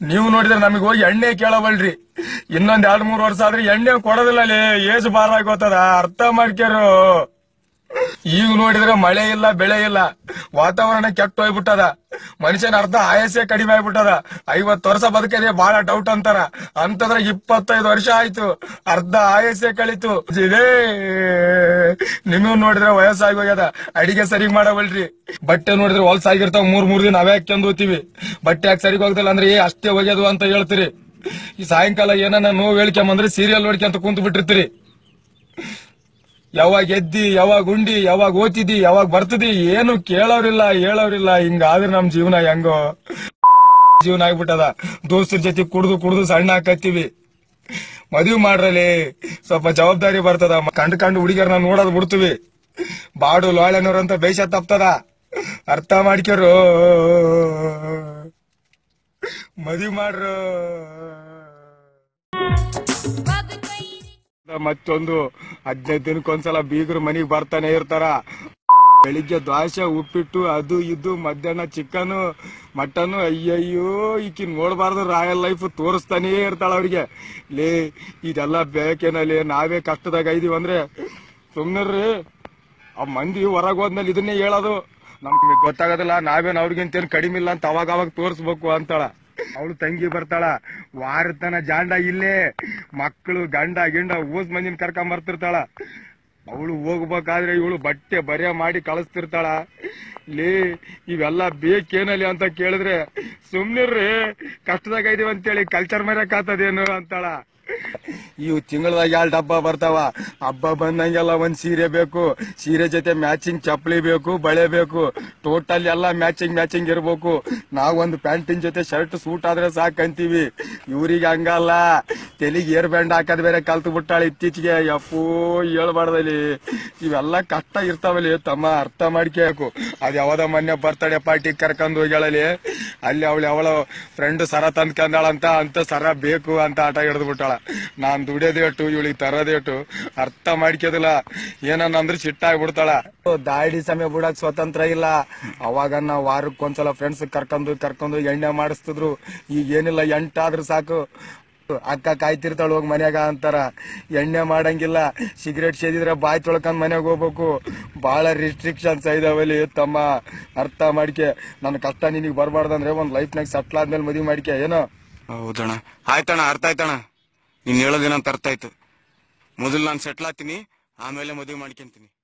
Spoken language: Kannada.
ನೀವು ನೋಡಿದ್ರೆ ನಮಗೆ ಹೋಗಿ ಎಣ್ಣೆ ಕೇಳವಲ್ರಿ ಇನ್ನೊಂದ್ ಎರಡ್ ಮೂರ್ ವರ್ಷ ಆದ್ರೆ ಎಣ್ಣೆ ಕೊಡೋದಿಲ್ಲ ಲೇ ಏಜ್ ಬಾರ ಆಗೋತದ ಅರ್ಥ ಮಾಡ್ಕ್ಯಾರು ಈಗ ನೋಡಿದ್ರೆ ಮಳೆ ಇಲ್ಲ ಬೆಳೆ ಇಲ್ಲ ವಾತಾವರಣ ಕೆಟ್ಟ ಹೋಗ್ಬಿಟ್ಟದ ಮನುಷ್ಯನ ಅರ್ಧ ಆಯಸ್ಸೇ ಕಡಿಮೆ ಆಗ್ಬಿಟ್ಟದ ಐವತ್ ವರ್ಷ ಬದುಕದೆ ಬಹಳ ಡೌಟ್ ಅಂತಾರ ಅಂತಂದ್ರೆ ಇಪ್ಪತ್ತೈದು ವರ್ಷ ಆಯ್ತು ಅರ್ಧ ಆಯಸ್ಸೇ ಕಳಿತು ಇದೇ ನಿಮಗ್ ನೋಡಿದ್ರೆ ವಯಸ್ಸಾಗಿ ಹೋಗ್ಯದ ಅಡಿಗೆ ಸರಿ ಮಾಡವಲ್ರಿ ಬಟ್ಟೆ ನೋಡಿದ್ರೆ ಹೊಲ್ಸಾಗಿರ್ತಾವ ಮೂರ್ ಮೂರ್ ದಿನ ಅವೇ ಹಾಕ್ಯಂದು ಹೋಗ್ತೀವಿ ಬಟ್ಟೆ ಯಾಕೆ ಸರಿಗ್ ಹೋಗ್ದಿಲ್ಲ ಅಂದ್ರೆ ಏ ಅಷ್ಟೇ ಹೋಗ್ಯದು ಅಂತ ಹೇಳ್ತೀರಿ ಈ ಸಾಯಂಕಾಲ ಏನನ್ನ ನೋವು ಹೇಳ್ಕೊಂಬಂದ್ರೆ ಸೀರಿಯಲ್ ನೋಡ್ಕೊಂತ ಕುಂತು ಬಿಟ್ಟಿರ್ತೀರಿ ಯಾವಾಗ ಎದ್ದಿ ಯಾವಾಗ ಉಂಡಿ ಯಾವಾಗ ಓದ್ತಿದ್ದಿ ಯಾವಾಗ ಬರ್ತದಿ ಏನು ಕೇಳೋರಿಲ್ಲ ಹೇಳೋರಿಲ್ಲ ಹಿಂಗಾದ್ರೆ ನಮ್ ಜೀವನ ಹೆಂಗೋ ಜೀವನ ಆಗ್ಬಿಟ್ಟದ ದೋಸ್ತರ ಜೊತೆ ಕುಡ್ದು ಕುಡ್ದು ಸಣ್ಣ ಹಾಕತ್ತೀವಿ ಮದುವೆ ಮಾಡ್ರಲ್ಲಿ ಸ್ವಲ್ಪ ಜವಾಬ್ದಾರಿ ಬರ್ತದ ಕಂಡು ಕಂಡು ಹುಡುಗಿಯರ್ನ ನೋಡೋದ್ ಬಿಡ್ತೀವಿ ಬಾಡು ಲಾಳೆನವ್ರ ಅಂತ ಬೇಷ ತಪ್ತದ ಅರ್ಥ ಮಾಡ್ಕ್ಯಾರು ಮದುವೆ ಮಾಡ್ರು ಮತ್ತೊಂದು ಹದಿನೈದು ದಿನಕ್ಕೊಂದ್ಸಲ ಬೀಗರು ಮನಿಗ್ ಬರ್ತಾನೆ ಇರ್ತಾರ ಬೆಳಿಗ್ಗೆ ದ್ವಾಸೆ ಉಪ್ಪಿಟ್ಟು ಅದು ಇದು ಮಧ್ಯಾಹ್ನ ಚಿಕನ್ ಮಟನ್ ಅಯ್ಯಯ್ಯೋ ಈಕಿ ನೋಡಬಾರ್ದು ರಾಯಲ್ ಲೈಫ್ ತೋರಿಸ್ತಾನೇ ಇರ್ತಾಳ ಅವ್ರಿಗೆ ಲೇ ಇದೆಲ್ಲ ಬೇಕೇನಲ್ಲಿ ನಾವೇ ಕಷ್ಟದಾಗ ಇದೀವಿ ಅಂದ್ರೆ ಸುಮ್ನರ್ರಿ ಆ ಮಂದಿ ಹೊರಗ್ ಹೋದ್ಮೇಲೆ ಇದನ್ನೇ ಹೇಳೋದು ನಮ್ಗೆ ಗೊತ್ತಾಗೋದಿಲ್ಲ ನಾವೇನ್ ಅವ್ರಿಗಿಂತೇನ್ ಕಡಿಮೆ ಇಲ್ಲ ಅಂತ ಅವಾಗ ಅವಾಗ ತೋರಿಸ್ಬೇಕು ಅಂತಾಳ ಅವಳು ತಂಗಿ ಬರ್ತಾಳ ವಾರತನ ಜಾಂಡ ಇಲ್ಲೇ ಮಕ್ಕಳು ಗಂಡ ಗಿಂಡ ಊಸ್ ಮಂದಿನ ಕರ್ಕೊಂಡ್ ಬರ್ತಿರ್ತಾಳ ಅವಳು ಹೋಗ್ಬೇಕಾದ್ರೆ ಇವಳು ಬಟ್ಟೆ ಬರೆ ಮಾಡಿ ಕಳಿಸ್ತಿರ್ತಾಳ ಲೇ ಇವೆಲ್ಲ ಬೇಕೇನಲ್ಲಿ ಅಂತ ಕೇಳಿದ್ರೆ ಸುಮ್ನಿರ್ರಿ ಕಷ್ಟದಾಗ ಇದೀವಿ ಅಂತೇಳಿ ಕಲ್ಚರ್ ಮರ್ಯಾಕ್ ಆತದೇನು ಅಂತಾಳ ಇವು ತಿಂಗಳದಾಗ ಎರಡು ಹಬ್ಬ ಬರ್ತಾವ ಹಬ್ಬ ಬಂದಂಗೆಲ್ಲ ಒಂದ್ ಸೀರೆ ಬೇಕು ಸೀರೆ ಜೊತೆ ಮ್ಯಾಚಿಂಗ್ ಚಪ್ಪಲಿ ಬೇಕು ಬಳೆ ಬೇಕು ಟೋಟಲ್ ಎಲ್ಲ ಮ್ಯಾಚಿಂಗ್ ಮ್ಯಾಚಿಂಗ್ ಇರ್ಬೇಕು ನಾವೊಂದು ಪ್ಯಾಂಟಿನ ಜೊತೆ ಶರ್ಟ್ ಸೂಟ್ ಆದ್ರೆ ಸಾಕಂತೀವಿ ಇವ್ರಿಗೆ ಹಂಗಲ್ಲ ತೆಲಿಗೆ ಏರ್ ಬ್ಯಾಂಡ್ ಹಾಕೋದ್ ಬೇರೆ ಕಲ್ತು ಬಿಟ್ಟಾಳ ಇತ್ತೀಚೆಗೆ ಯಪ್ಪೋ ಹೇಳ್ಬಾರ್ದಲ್ಲಿ ಇವೆಲ್ಲ ಕಷ್ಟ ಇರ್ತಾವಲ್ಲಿ ತಮ್ಮ ಅರ್ಥ ಮಾಡ್ಕೋಬೇಕು ಅದ್ ಯಾವ್ದೋ ಮೊನ್ನೆ ಬರ್ತಡೇ ಪಾರ್ಟಿ ಕರ್ಕೊಂಡ್ ಹೋಗ್ಯಾಳಲ್ಲಿ ಅಲ್ಲಿ ಅವಳು ಅವಳ ಫ್ರೆಂಡ್ ಸರ ತಂದ್ಕೊಂಡಾಳಂತ ಅಂತ ಸರ ಬೇಕು ಅಂತ ಆಟ ಹಿಡಿದು ಬಿಟ್ಟಾಳ ನಾನ್ ದುಡಿಯೋದೇಟು ಇವಳಿಗೆ ತರೋದೇಟು ಅರ್ಥ ಮಾಡ್ಕೋದಿಲ್ಲ ಏನನ್ನಂದ್ರೆ ಸಿಟ್ಟಾಗ್ಬಿಡ್ತಾಳ ದಾಡಿ ಸಮಯ ಬಿಡಕ್ ಸ್ವತಂತ್ರ ಇಲ್ಲ ಅವಾಗ ನಾವು ವಾರಕ್ಕೊಂದ್ಸಲ ಫ್ರೆಂಡ್ಸ್ ಕರ್ಕೊಂಡು ಕರ್ಕೊಂಡು ಎಣ್ಣೆ ಮಾಡಿಸ್ತಿದ್ರು ಈಗ ಏನಿಲ್ಲ ಎಂಟಾದ್ರೂ ಸಾಕು ಅಕ್ಕ ಕಾಯ್ತಿರ್ತಾಳ ಹೋಗಿ ಮನ್ಯಾಗ ಅಂತಾರ ಎಣ್ಣೆ ಮಾಡಂಗಿಲ್ಲ ಸಿಗರೇಟ್ ಸೇದಿದ್ರೆ ಬಾಯ್ ತೊಳ್ಕೊಂಡ್ ಮನೆಗೆ ಹೋಗ್ಬೇಕು ಬಹಳ ರಿಸ್ಟ್ರಿಕ್ಷನ್ಸ್ ಇದಾವಲ್ಲಿ ತಮ್ಮ ಅರ್ಥ ಮಾಡ್ಕೆ ನನ್ನ ಕಷ್ಟ ನಿನಗೆ ಬರಬಾರ್ದಂದ್ರೆ ಒಂದ್ ಲೈಫ್ನಾಗ ಸೆಟ್ಲ್ ಆದ್ಮೇಲೆ ಮದುವೆ ಮಾಡ್ಕೆ ಏನೋ ಹೌದಣ್ಣ ಆಯ್ತಣ್ಣ ಅರ್ಥ ಆಯ್ತಣ್ಣ ನೀನ್ ಹೇಳೋದೇನಂತ ಅರ್ಥ ಆಯ್ತು ಮೊದಲು ನಾನು ಸೆಟ್ಲ್ ಆಗ್ತೀನಿ ಆಮೇಲೆ ಮದುವೆ ಮಾಡ್ಕೊಂತೀನಿ